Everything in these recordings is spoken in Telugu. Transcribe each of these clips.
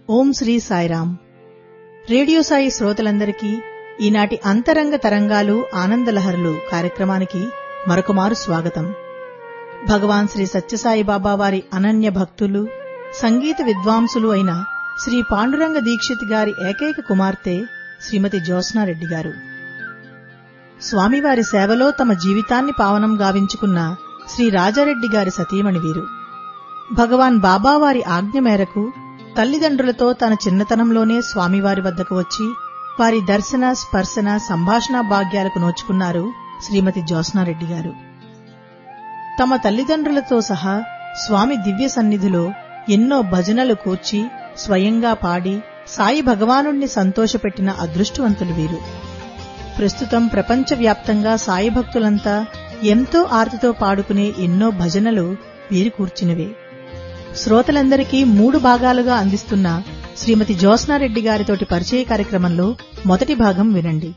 ఓం శ్రీ సాయిరాం రేడియో సాయి శ్రోతలందరికీ ఈనాటి అంతరంగ తరంగాలు ఆనందలహరులు కార్యక్రమానికి మరొకమారు స్వాగతం భగవాన్ శ్రీ సత్యసాయి బాబా వారి అనన్య భక్తులు సంగీత విద్వాంసులు అయిన శ్రీ పాండురంగ దీక్షిత్ గారి ఏకైక కుమార్తె శ్రీమతి జ్యోత్స్నారెడ్డి గారు స్వామివారి సేవలో తమ జీవితాన్ని పావనం గావించుకున్న శ్రీ రాజారెడ్డి గారి సతీమణి వీరు భగవాన్ బాబావారి ఆజ్ఞ మేరకు తల్లిదండ్రులతో తన చిన్నతనంలోనే స్వామివారి వద్దకు వచ్చి వారి దర్శన స్పర్శన సంభాషణ భాగ్యాలకు నోచుకున్నారు శ్రీమతి జ్యోత్స్నారెడ్డి గారు తమ తల్లిదండ్రులతో సహా స్వామి దివ్య సన్నిధిలో ఎన్నో భజనలు కూర్చి స్వయంగా పాడి సాయి భగవానుణ్ణి సంతోషపెట్టిన అదృష్టవంతులు వీరు ప్రస్తుతం ప్రపంచవ్యాప్తంగా సాయి భక్తులంతా ఎంతో ఆర్తితో పాడుకునే ఎన్నో భజనలు వీరి కూర్చినవే శ్రోతలందరికీ మూడు భాగాలుగా అందిస్తున్న శ్రీమతి జ్యోత్స్నారెడ్డి గారితోటి పరిచయ కార్యక్రమంలో మొదటి భాగం వినండి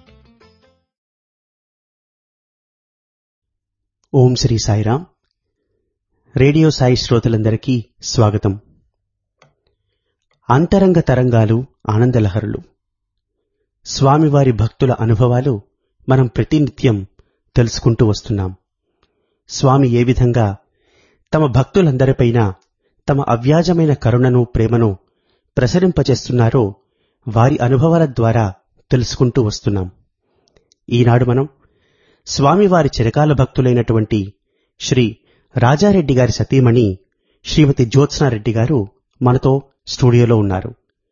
ఓం శ్రీ సాయిరాం రేడియో సాయి శ్రోతలందరికీ స్వాగతం అంతరంగ తరంగాలు ఆనందలహరులు స్వామివారి భక్తుల అనుభవాలు మనం ప్రతినిత్యం తెలుసుకుంటూ వస్తున్నాం స్వామి ఏ విధంగా తమ భక్తులందరిపైన తమ అవ్యాజమైన కరుణను ప్రేమను ప్రసరింపచేస్తున్నారో వారి అనుభవాల ద్వారా తెలుసుకుంటూ వస్తున్నాం ఈనాడు మనం స్వామివారి చిరకాల భక్తులైనటువంటి శ్రీ రాజారెడ్డి గారి సతీమణి శ్రీమతి జ్యోత్స్నారెడ్డి గారు మనతో స్టూడియోలో ఉన్నారు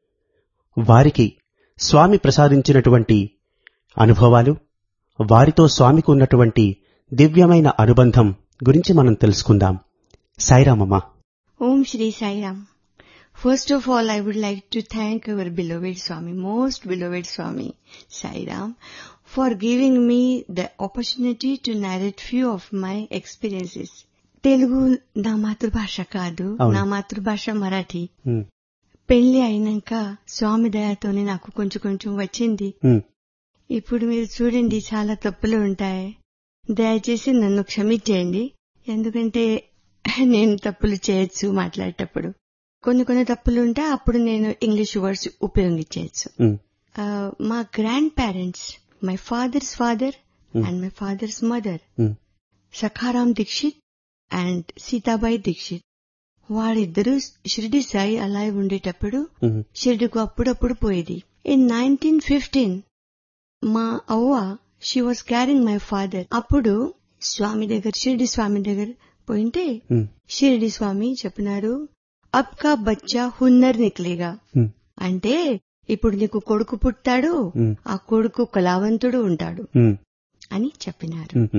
వారికి స్వామి ప్రసాదించినటువంటి అనుభవాలు వారితో స్వామికి ఉన్నటువంటి దివ్యమైన అనుబంధం గురించి మనం తెలుసుకుందాం సాయిరామమ్మ Om Shri Sai Ram. First of all, I would like to thank our beloved Swami, most beloved Swami Sai Ram, for giving me the opportunity to narrate few of my experiences. Telugu నా మాతృభాష కాదు అవును. నా మాతృభాష మరాఠీ ఉమ్, పెళ్లి అయినాక స్వామి దయతోనే నాకు కొంచెం కొంచెం వచ్చింది ఉమ్, ఇప్పుడు మీరు చూడండి చాలా తప్పులు ఉంటాయి దయచేసి నన్ను క్షమించేయండి ఎందుకంటే నేను తప్పులు చేయొచ్చు మాట్లాడేటప్పుడు కొన్ని కొన్ని తప్పులు ఉంటే అప్పుడు నేను ఇంగ్లీష్ వర్డ్స్ ఉపయోగించవచ్చు ఉమ్, ఆ, మా grandparents my father's father and my father's mother um, Sakharam Dikshit and Seetabai Dikshit వారిద్దరూ షిరిడి సాయి అలా ఉండేటప్పుడు ఉమ్, షిరిడికు అప్పుడప్పుడు పోయేది ఇన్ నైన్టీన్ ఫిఫ్టీన్ మా అవ్వ she was carrying my father అప్పుడు స్వామి దగ్గర షిరిడి స్వామి దగ్గర పోయింటే ఉమ్, షిరిడి స్వామి చెప్పినారు అబ్ కా బచ్చా హున్నర్ నిక్లేగా ఉమ్, అంటే ఇప్పుడు నీకు కొడుకు పుట్టాడు ఉమ్, ఆ కొడుకు కళావంతుడు ఉంటాడు ఉమ్, అని చెప్పినారు ఉమ్,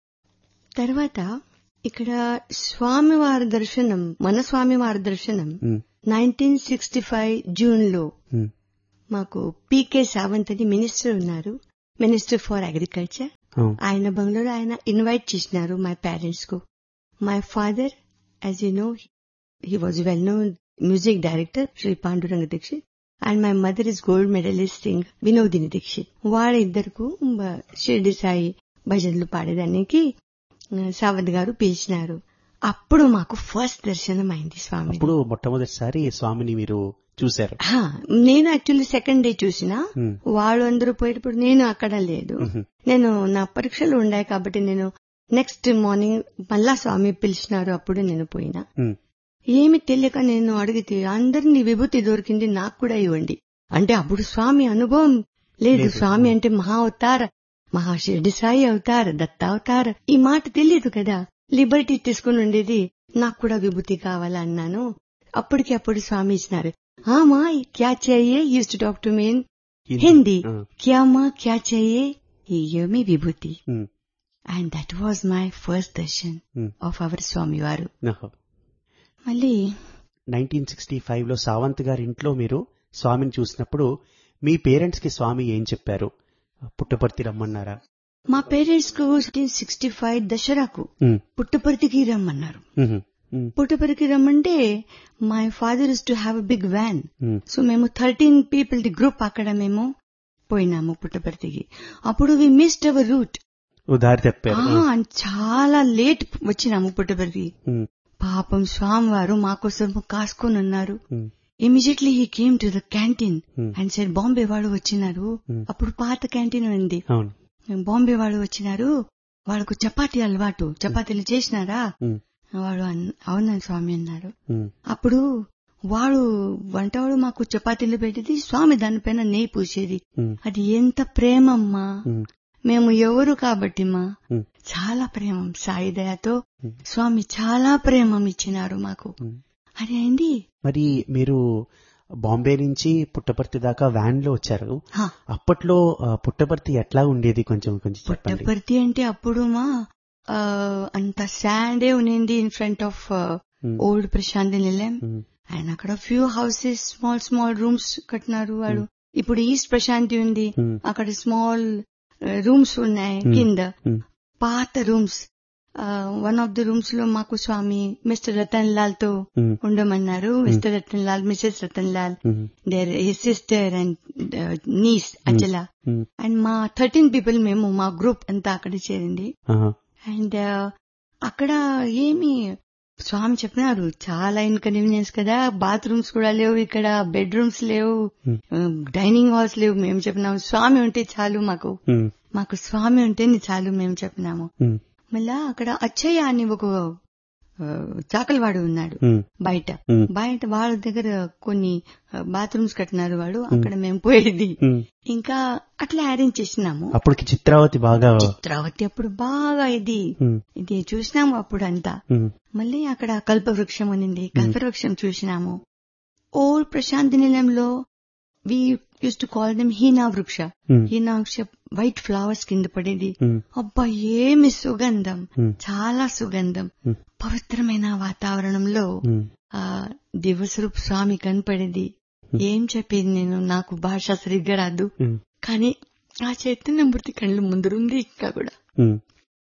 తర్వాత ఇక్కడ స్వామివారి దర్శనం మన స్వామివారి దర్శనం um, nineteen sixty five June లో ఉమ్, మాకు పీకే సావంత్ అని మినిస్టర్ ఉన్నారు మినిస్టర్ ఫర్ అగ్రికల్చర్ అవును. ఆయన బంగ్లాలో ఆయన ఇన్వైట్ చేసినారు మై పేరెంట్స్ కు my father as you know he was well known music director Shri Panduranga Dikshit and my mother is gold medalist singer Vinodini Dikshit వాళ్ళిద్దరుకు బ- షిర్డి సాయి భజనలు పాడేదానికి ఆ, సావంత్ గారు పిలిచినారు అప్పుడు మాకు ఫస్ట్ దర్శనం అయింది స్వామి అప్పుడు మొట్టమొదటిసారి స్వామిని మీరు చూశారు హా, నేను యాక్చువల్లీ సెకండ్ డే చూసిన ఉమ్, వాళ్ళు అందరూ పోయేటప్పుడు నేను అక్కడ లేదు ఉమ్, నేను నా పరీక్షలు ఉన్నాయి కాబట్టి నేను నెక్స్ట్ మార్నింగ్ మళ్ళా స్వామి పిలిచినారు అప్పుడు నేను పోయినా ఉమ్, ఏమి తెలియక నేను అడిగితే అందరినీ విభూతి దొరికింది నాకు కూడా ఇవ్వండి అంటే అప్పుడు స్వామి అనుభవం లేదు లేదు. స్వామి అంటే మహా అవతార మహాశిరుడి సాయి అవతార దత్త అవతార ఈ మాట తెలియదు కదా లిబర్టీ తీసుకుని ఉండేది నాకు కూడా విభూతి కావాలన్నాను అప్పటికి అప్పుడు స్వామి ఇచ్చినారు ఆ మా క్యా चाहिए used to talk to me in Hindi ఆ, क्या माँ क्या चाहिए ये में विभूति um, and that was my first darshan um, of our Swami వారు ఆహా. మళ్ళీ నైన్టీన్ సిక్స్టీ ఫైవ్ లో సావంత్ గారి ఇంట్లో మీరు స్వామిని చూసినప్పుడు మీ పేరెంట్స్ కి స్వామి ఏం చెప్పారు పుట్టపర్తి రమ్మన్నారా మా పేరెంట్స్ కు సిక్స్టీ ఫైవ్ దసరాకు ఉమ్, పుట్టపర్తికి రమ్మన్నారు ఉమ్, ఉమ్, పుట్టపర్తికి రమ్మంటే my father is to have a big van um, so మేము థర్టీన్ పీపుల్ ది గ్రూప్ అక్కడ మేము పోయినాము పుట్టపర్తికి అప్పుడు వి మిస్డ్ అవర్ రూట్ ఉదారి తప్పారు చాలా లేట్ వచ్చినాము పుట్టపర్తికి ఉమ్, పాపం స్వామివారు మా కోసం కాసుకొని ఉన్నారు um, immediately he came to the canteen Hmm. And sir Bombay వాడు వచ్చినారు Hmm. అప్పుడు పాత క్యాంటీన్ ఉంది అవును బాంబే వాడు వచ్చినారు వాళ్ళకు చపాతీ అలవాటు చపాతీలు చేసినారా ఉమ్, వాడు అన్- అవునా స్వామి అన్నారు ఉమ్, అప్పుడు వాడు వంటవాడు మాకు చపాతీలు పెట్టేది స్వామి దానిపైన నెయ్యి పూసేది ఉమ్, అది ఎంత ప్రేమమ్మా ఉమ్, మేము ఎవరు కాబట్టి మా ఉమ్, చాలా ప్రేమం సాయి దయతో ఉమ్, స్వామి చాలా ప్రేమం ఇచ్చినారు మాకు ఉమ్. అది అయింది మరి మీరు బాంబే నుంచి పుట్టపర్తి దాకా వ్యాన్ లో వచ్చారు హా, అప్పట్లో ఆ, పుట్టపర్తి ఎట్లా ఉండేది కొంచెం కొంచెం చెప్పండి పుట్టపర్తి అంటే అప్పుడు మా ఆ, అంత శాండే ఉన్నింది in front of um, old Prashanti Nilayam um, and అక్కడ few houses small small rooms కట్టినారు వాడు ఇప్పుడు ఈస్ట్ ప్రశాంతి ఉంది ఉమ్, అక్కడ స్మాల్ రూమ్స్ ఉన్నాయి Hmm. కింద ఉమ్, పాత rooms one of the rooms లో మాకు స్వామి మిస్టర్ రతన్ లాల్ తో ఉమ్, ఉండమన్నారు Mr Ratan Lal Mrs Ratan Lal um, there sister and niece Achala um, and మా థర్టీన్ పీపుల్ మేము మా గ్రూప్ అంతా అక్కడ చేరింది ఆహా, అండ్ అక్కడ ఏమి స్వామి చెప్పినారు చాలా ఇన్కన్వీనియన్స్ కదా బాత్రూమ్స్ కూడా లేవు ఇక్కడ బెడ్రూమ్స్ లేవు Hmm. డైనింగ్ హాల్స్ లేవు మేము చెప్పినాము స్వామి ఉంటే చాలు మాకు ఉమ్, మాకు స్వామి ఉంటే చాలు మేము చెప్పినాము ఉమ్, మళ్ళా అక్కడ అచ్చయ్య అని ఒక ఆ, చాకలివాడు ఉన్నాడు ఉమ్, బయట ఉమ్, బయట వాళ్ళ దగ్గర కొన్ని బాత్రూమ్స్ కట్టినారు వాడు అక్కడ మేము పోయేది ఉమ్. ఇంకా అట్లా అరేంజ్ చేసినాము అప్పటికి చిత్రావతి బాగా చిత్రావతి అప్పుడు బాగా ఇది ఉమ్, ఇది చూసినాము అప్పుడు అంతా ఉమ్, మళ్ళీ అక్కడ కల్పవృక్షం ఉన్నింది కల్పవృక్షం చూసినాము ఓల్డ్ ప్రశాంతి నిలయంలో we used to call them Heena Vriksha um, Hina వృక్ష వైట్ ఫ్లవర్స్ కింద పడేది ఉమ్, అబ్బా ఏమి సుగంధం ఉమ్, చాలా సుగంధం ఉమ్, పవిత్రమైన వాతావరణంలో ఉమ్, ఆ దివస్వరూప్ స్వామి కనపడేది ఏం చెప్పేది నేను నాకు భాష సరిగ్గా రాదు ఉమ్, కానీ ఆ చైతన్యమూర్తి కళ్ళు ముందరుంది ఇంకా కూడా ఉమ్.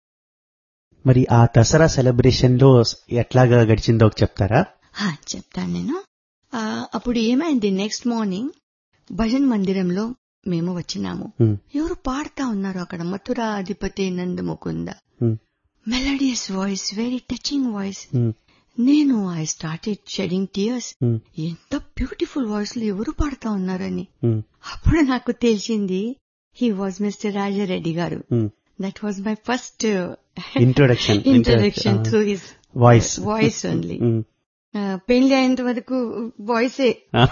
మరి ఆ దసరా సెలబ్రేషన్ లో ఎట్లాగా గడిచిందో ఒక చెప్తారా హా, చెప్తాను నేను ఆ, అప్పుడు ఏమైంది నెక్స్ట్ మార్నింగ్ భజన్ మందిరంలో మేము వచ్చినాము ఉమ్, ఎవరు పాడుతా ఉన్నారు అక్కడ మథురా అధిపతి Nandamukunda um, melodious voice very touching voice um, నేను I started shedding tears um, ఎంత బ్యూటిఫుల్ వాయిస్ లో ఎవరు పాడుతా ఉన్నారని ఉమ్, అప్పుడు నాకు తెలిసింది he was Mr Rajareddy garu um. That was my first introduction introduction through his voice voice only పెళ్లి అయినంత వరకు వాయిసే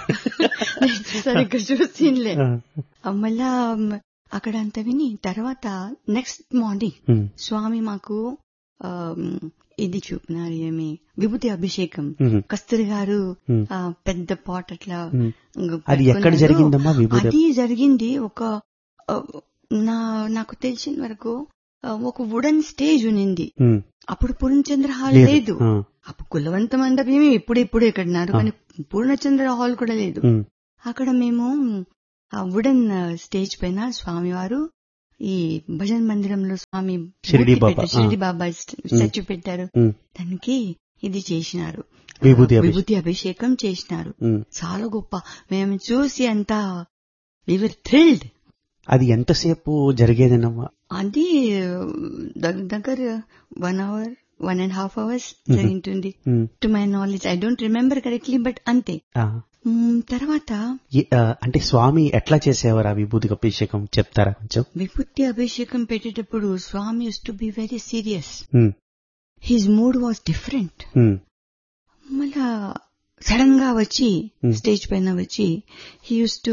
సరిగ్గా చూసిందిలే మళ్ళా మ్, అక్కడ అంత విని తర్వాత నెక్స్ట్ మార్నింగ్ స్వామి మాకు ఆమ్, ఇది చూపినారు ఏమి విభూతి అభిషేకం కస్తూరి గారు Hmm. ఆ, పెద్ద పాట్ అట్లా ఇంగ అది ఎక్కడ పెట్టుకున్నారు. జరిగిందమ్మా విభూతి అది జరిగింది ఒక ఆ, నా నాకు తెలిసిన వరకు ఆ, ఒక వుడన్ స్టేజ్ ఉన్నింది ఉమ్, అప్పుడు పూర్ణచంద్ర హాల్ లేదు లేదు ఆ, అప్పుడు కులవంత మండపం ఇప్పుడు ఇప్పుడు ఎక్కడున్నారు కానీ పూర్ణచంద్ర హాల్ కూడా లేదు ఉమ్, అక్కడ మేము ఆ వుడెన్ స్టేజ్ పైన స్వామివారు ఈ భజన్ మందిరంలో స్వామి షిరిడి మూర్తి బాబా, పెట్టారు. ఆ. షిరిడి బాబా స్టాచ్యూ పెట్టారు ఉమ్, దానికి ఇది చేసినారు విభూతి ఆ, అభిషేకం. విభూతి అభిషేకం చేసినారు ఉమ్. చాలా గొప్ప మేము చూసి అంతా వివర్ థ్రిల్డ్ అది ఎంతసేపు జరిగేదేనమ్మా అది దగ్గర దగ్గర one hour one and half hours జరుగుతుంది um, to my knowledge I don't remember correctly but అంతే ఆ. మ్, తర్వాత ఏ- ఆ, అంటే స్వామి ఎట్లా చేసేవారు ఆ విభూతి అభిషేకం చెప్తారా కొంచెం విభూతి అభిషేకం పెట్టేటప్పుడు Swami used to be very serious um, his mood was different um, మళ్ళా సడన్ గా వచ్చి Hmm. స్టేజ్ పైన వచ్చి హీ యూస్ టు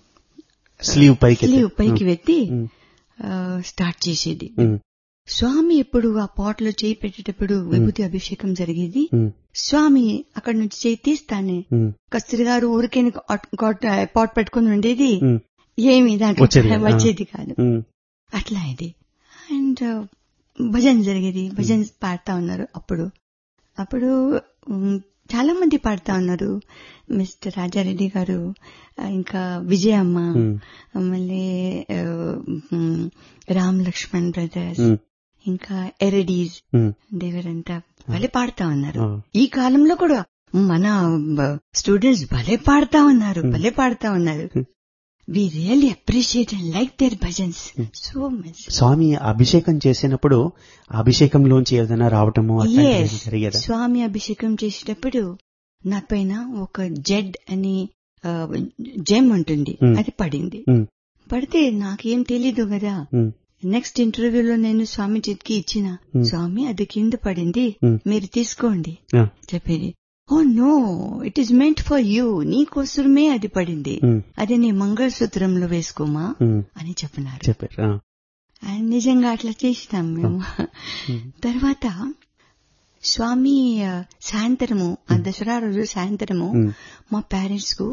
స్లీవ్ పైకి ఎత్తి- స్లీవ్ పైకి వెత్తి ఉమ్, స్టార్ట్ చేసేది ఉమ్, స్వామి ఎప్పుడు ఆ పాట్ లో చేయి పెట్టేటప్పుడు విభూతి అభిషేకం జరిగేది ఉమ్, స్వామి అక్కడ నుంచి చేయి తీస్తానే ఉమ్, కస్తూరి గారు ఊరికే పాట్ పెట్టుకుని ఉండేది ఉమ్, ఏమి దాంట్లో వచ్చేది కాదు. వచ్చేది కాదు ఉమ్, అట్లా ఇది అండ్ భజన్ జరిగేది భజన్ పాడుతా ఉన్నారు అప్పుడు అప్పుడు ఉమ్, చాలా మంది పాడుతా ఉన్నారు మిస్టర్ రాజారెడ్డి గారు ఆ, ఇంకా విజయమ్మ ఉమ్, మళ్ళీ ఆ, um, Ram Lakshman brothers um, ఇంకా ఎరడీస్ ఉమ్, దేవరంతా భలే పాడుతా ఉన్నారు ఆ. ఈ కాలంలో కూడా మన స్టూడెంట్స్ భలే పాడుతా ఉన్నారు భలే పాడుతా ఉన్నారు we really appreciate and like their bhajans so much Swami అభిషేకం చేసినప్పుడు ఆ అభిషేకంలోంచి ఏదైనా రావటము అట్లాంటివి ఎస్ జరిగేదా స్వామి అభిషేకం చేసేటప్పుడు నా పైన ఒక జెడ్ అని జెమ్ ఉంటుంది Hmm. అది పడింది Hmm. పడితే నాకేం తెలీదు కదా Hmm. నెక్స్ట్ ఇంటర్వ్యూలో నేను స్వామి చేతికి ఇచ్చిన Hmm. స్వామి అది కింద పడింది Hmm. మీరు తీసుకోండి Ah. చెప్పింది oh no it is meant for you నీకోసమే అది పడింది Hmm. అది నీ మంగళసూత్రంలో వేసుకోమా Hmm. అని చెప్పినారు చెప్పారు ఆ. అండ్ నిజంగా అట్లా చేసినాం మేము తర్వాత స్వామి ఆ, సాయంత్రము ఆ దసరా రోజు సాయంత్రము Hmm. మా పేరెంట్స్ కు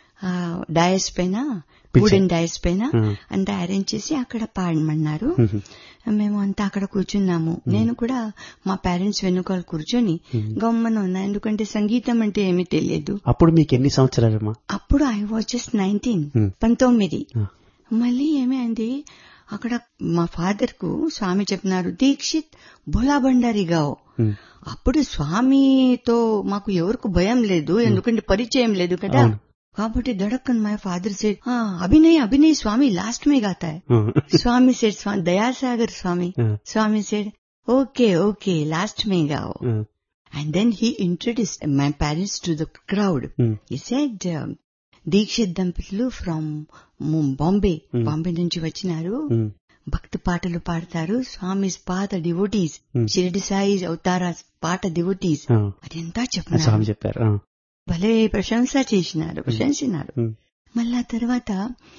డయస్ పైన పిలిచారు. వుడెన్ డయస్ పైన Hmm. అంతా అరేంజ్ చేసి అక్కడ పాడమన్నారు Hmm. మేము అంతా అక్కడ కూర్చున్నాము నేను కూడా మా పేరెంట్స్ వెనుకాల కూర్చొని గమ్మన ఉన్నా ఎందుకంటే సంగీతం అంటే ఏమీ తెలియదు అప్పుడు మీకు ఎన్ని సంవత్సరాలమ్మా అప్పుడు I was just nineteen Hmm. పంతొమ్మిది ఆ. మళ్ళీ ఏమైంది అక్కడ మా ఫాదర్ కు స్వామి చెప్పినారు దీక్షిత్ భోలా బండారి గావు Hmm. అప్పుడు స్వామితో మాకు ఎవరికి భయం లేదు ఎందుకంటే పరిచయం లేదు కదా అవును. కాబట్టి దడక్కన్ my father said Abhinay Abhinay Swami last మే గాతా హై ఆ. స్వామి సెడ్ స్వామి దయాసాగర్ స్వామి ఆ. Swami said okay okay last మే గావు ఆ. And then he introduce my parents to the crowd Hmm. He said Dikshit దంపతులు ఫ్రమ్ బాంబే బాంబే నుంచి వచ్చినారు Hmm. భక్తి పాటలు పాడతారు స్వామి పాత డివోటీస్ Hmm. షిరిడి సాయి అవతార పాట డివోటీస్ ఆ. అదంతా ఆ స్వామి చెప్పినారు చెప్పారు ఆ. భలే ప్రశంస చేసినారు ప్రశంసినారు Hmm. మళ్ళా తర్వాత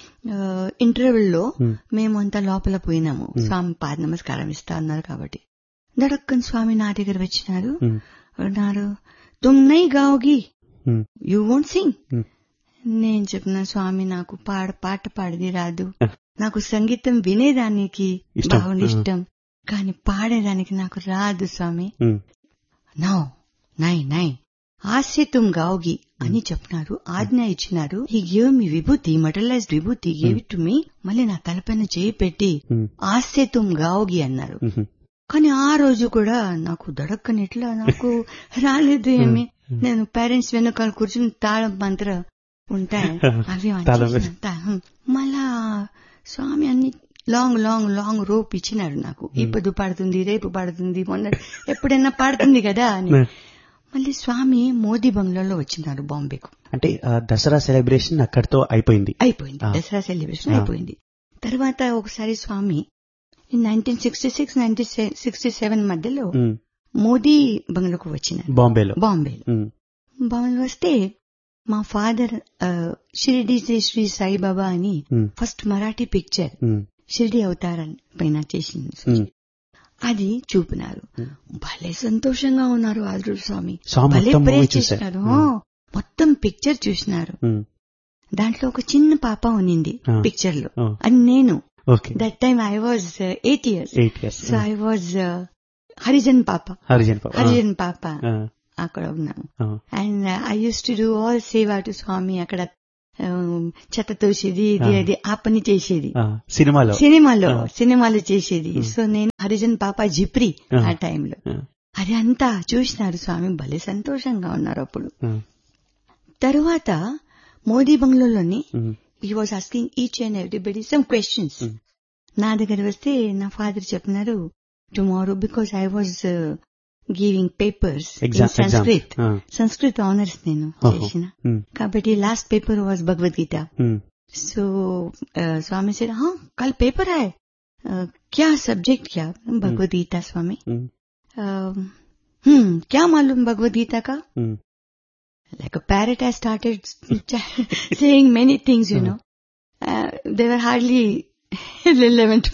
ఇంటర్వ్యూలో Hmm. మేము అంతా లోపల పోయినాము స్వామి పాద నమస్కారం ఇస్తా అన్నారు కాబట్టి దడక్కన్ స్వామి నా దగ్గర వచ్చినారు Hmm. అన్నారు తుమ్ నై గావుగి Hmm. You won't sing Hmm. నేను చెప్పిన స్వామి నాకు పాడ పాట పాడది రాదు Ah. నాకు సంగీతం వినేదానికి ఇష్టం. బాగుంది Ah. ఇష్టం కానీ పాడేదానికి నాకు రాదు స్వామి Hmm. నో నై నై ఆస్య తుమ్ గావుగి అని చెప్పినారు ఆజ్ఞ ఇచ్చినారు ఈ గేవ్ మీ విభూతి మటలైజ్డ్ విభూతి గేవ్ టు మీ మళ్ళీ నా తలపైన చేయి పెట్టి Hmm. ఆస్య తుమ్ గావుగి అన్నారు Mhm. కానీ ఆ రోజు కూడా నాకు దడక్కని ఎట్లా నాకు రాలేదు ఏమి నేను పేరెంట్స్ వెనుకాల కూర్చుని తాళం మంత్ర ఉంటాయి అవి తాళం వంచేసిన తాళం. మళ్ళా స్వామి అన్ని లాంగ్ లాంగ్ లాంగ్ రోప్ ఇచ్చినారు నాకు ఇప్పుడు పాడుతుంది రేపు పాడుతుంది మొన్న ఎప్పుడైనా పాడుతుంది కదా అని మళ్ళీ స్వామి మోదీ బంగ్లాలో వచ్చినారు బాంబేకు అంటే ఆ, దసరా సెలబ్రేషన్ అక్కడితో అయిపోయింది అయిపోయింది ఆ. దసరా సెలబ్రేషన్ ఆ. అయిపోయింది తర్వాత ఒకసారి Swami nineteen sixty six nineteen sixty seven మధ్యలో Hmm. మోదీ బంగ్లాకు వచ్చినారు బాంబేలో బాంబేలో Hmm. బాంబే వస్తే మా ఫాదర్ షిరిడి శ్రీ శ్రీ సాయిబాబా అని Hmm. First Marathi picture Hmm. Shirdi అవతారం పైన చేసింది Hmm. అది చూపినారు భలే సంతోషంగా ఉన్నారు ఆదురు స్వామి స్వామి భలే మొత్తం మూవీ ప్రేజ్ చూశారు చేసినారు ఆ, మొత్తం పిక్చర్ చూసినారు Hmm. దాంట్లో ఒక చిన్న పాప ఉన్నింది Ah. పిక్చర్ లో Oh. అది నేను okay that time I was eight years eight years so I was Harijan papa Harijan papa Harijan papa ఆ, అక్కడ ఉన్నాను ఆ, and I use to do all seva to Swami అక్కడ um, చెత్త తోసేది ఇది Ah. అది ఆ పని చేసేది ఆ, సినిమాలో సినిమాలో Ah. సినిమాలు చేసేది సో నేను హరిజన్ పాప జిప్రి Ah. ఆ టైంలో ఆ, అది అంతా చూసినారు స్వామి భలే సంతోషంగా ఉన్నారు అప్పుడు ఆ, తరువాత మోదీ బంగ్లాలోని um, he was asking each and everybody some questions Mm. నా దగ్గర వస్తే నా ఫాదర్ చెప్పినారు tomorrow because I was giving papers exam exam Sanskrit ఆ, సంస్కృత్ ఆనర్స్ నేను ఓహో. చేసిన ఉమ్, కాబట్టి last paper was Bhagavadgita um, so uh, Swami से हाँ कल पेपर है uh, क्या सब्जेक्ट क्या भगवद गीता स्वामी ఉమ్, uh, हम्म क्या मालूम भगवद गीता का um, like a parrot I started saying many things you know uh, they were hardly relevant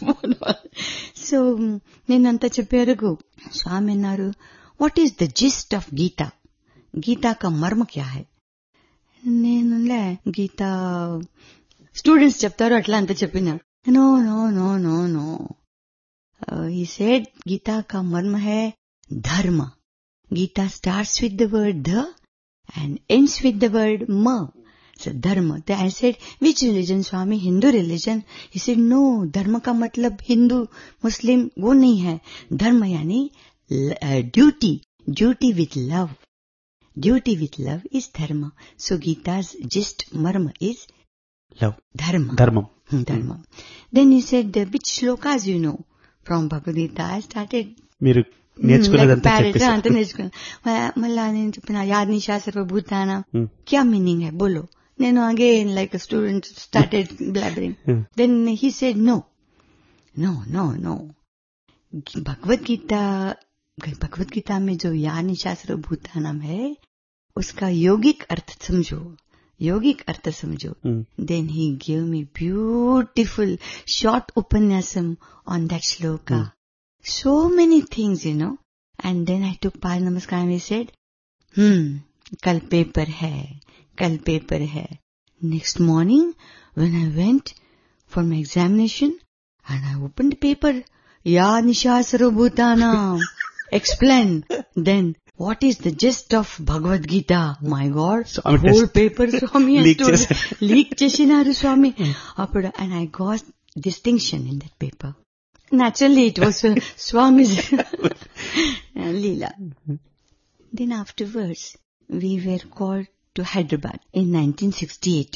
so నేనంతా చెప్పేరకు స్వామి అన్నారు what is the gist of Gita Gita కా మర్మ క్యా హై నేనులే గీత స్టూడెంట్స్ చెప్తారు అట్లా అంత చెప్పిన no no no no no he said Gita కా మర్మ హై ధర్మ Gita starts with the word ధ and ends with the word ma. So dharma. Then I said, which religion, Swami? Hindu religion. He said, no, dharma का मतलब हिंदू मुस्लिम वो नहीं है धर्म यानी duty duty with love duty with love is dharma so गीता's gist marma is love dharma ధర్మం Hmm, dharma then he said which shlokas you know from bhagavad gita i started మీరు నేర్చుకున్నదంతా Like parrot, చెప్పేశారు. అంతా నేర్చుకున్నాను మ- మళ్ళా నేను చెప్పిన యాజ్ఞిషా సర్వభూతాన Hmm. క్యా మీనింగ్ హై బోలో నేను again like student started blabbering Hmm. Then he said no no no no Bhagavat Gita Bhagavat Gita में जो यानी शास्त्र भूतानम है उसका यौगिक अर्थ समझो यौगिक अर्थ समझो Hmm. then he gave me beautiful short upanyasam on that shloka Hmm. so many things you know and then i took pad namaskar and he said hmm kal paper hai kal paper hai next morning when i went for my examination and I opened the paper. Ya Nishasara Bhutana. Explain. Then, what is the gist of Bhagavad Gita? My God. Swami whole test- paper Swami has Leak told. చేశారు. Leak చేసినారు Swami. అప్పుడు and I got distinction in that paper. Naturally, it was uh, Swami's Leela. Then afterwards, we were called to Hyderabad in 1968.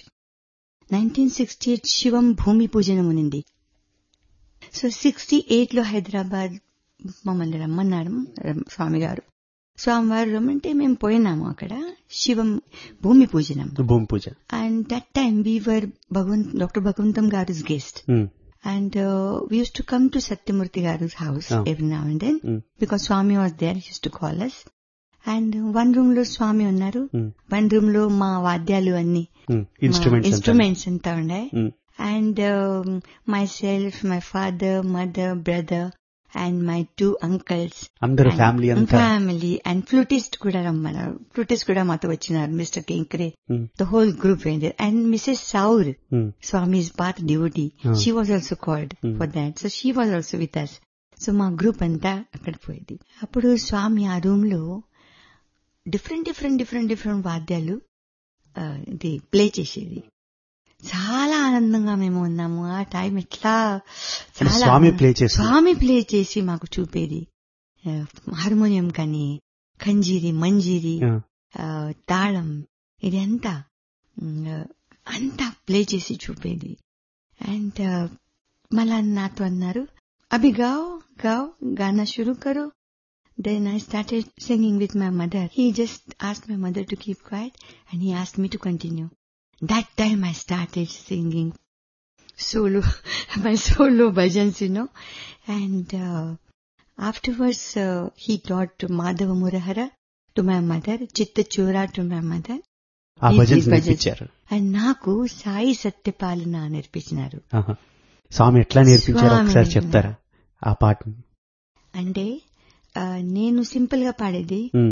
1968 శివం భూమి పూజనం ఉన్నింది సో సిక్స్టీ ఎయిట్ లో హైదరాబాద్ మమ్మల్ని రమ్మన్నారు రమ్- స్వామి గారు స్వామివారు రమ్మంటే మేము పోయినాము అక్కడ శివం భూమి పూజనం భూమి పూజ and that time we were Bhagavant doctor Bhagavantam గారు guest Hmm. and uh, we used to come to Satyamurti Garu's house Oh. every now and then Mm. because Swami was there. He used to call us. And one room లో స్వామి ఉన్నారు Hmm. వన్ రూమ్ లో మా వాద్యాలు అన్ని Hmm. ఇన్స్ట్రుమెంట్స్ అంతా. ఇన్స్ట్రుమెంట్స్ అంతా ఉన్నాయి Hmm. And myself my father mother brother and my two uncles అందరూ ఫ్యామిలీ అంతా ఫ్యామిలీ అండ్ ఫ్లూటిస్ట్ కూడా రమ్మన్నారు ఫ్లూటిస్ట్ కూడా మాతో వచ్చినారు మిస్టర్ కింక్రే Hmm. The whole group and Mrs సౌర్ Hmm. Swami's path devotee. Oh. She was also called Hmm. for that. So she was also with us. So మా గ్రూప్ అంతా అక్కడ పోయేది అప్పుడు స్వామి ఆ రూమ్ లో డిఫరెంట్ డిఫరెంట్ డిఫరెంట్ డిఫరెంట్ వాద్యాలు ఆ, ఇది ప్లే చేసేది చాలా ఆనందంగా మేము ఉన్నాము ఆ టైం ఎట్లా అంటే స్వామి play చేసి- స్వామి ప్లే చేసి మాకు చూపేది ఆ, హార్మోనియం కానీ కంజీరి మంజీరి Yeah. ఆ, తాళం ఇది అంతా ఉమ్, అంతా ప్లే చేసి చూపేది అండ్ మళ్ళా నాతో అన్నారు అభి గావ్ గావ్ గానా షురూ కరో then I started singing with my mother he just ask my mother to keep quiet and he ask me to continue that time I started singing solo, my solo bhajans, you know. And uh, afterwards, uh, he taught Madhava Murahara to my mother, Chitta Chora to my mother. ఆ ఈ- భజన్స్ ఈ భజన్స్. నేర్పించారు అండ్ నాకు సాయి సత్యపాలన నేర్పించినారు ఆహా. స్వామి ఎట్లా నేర్పించారు స్వామి. ఒకసారి చెప్తారా ఆ పాటని అంటే ఆ, నేను సింపుల్ గా పాడేది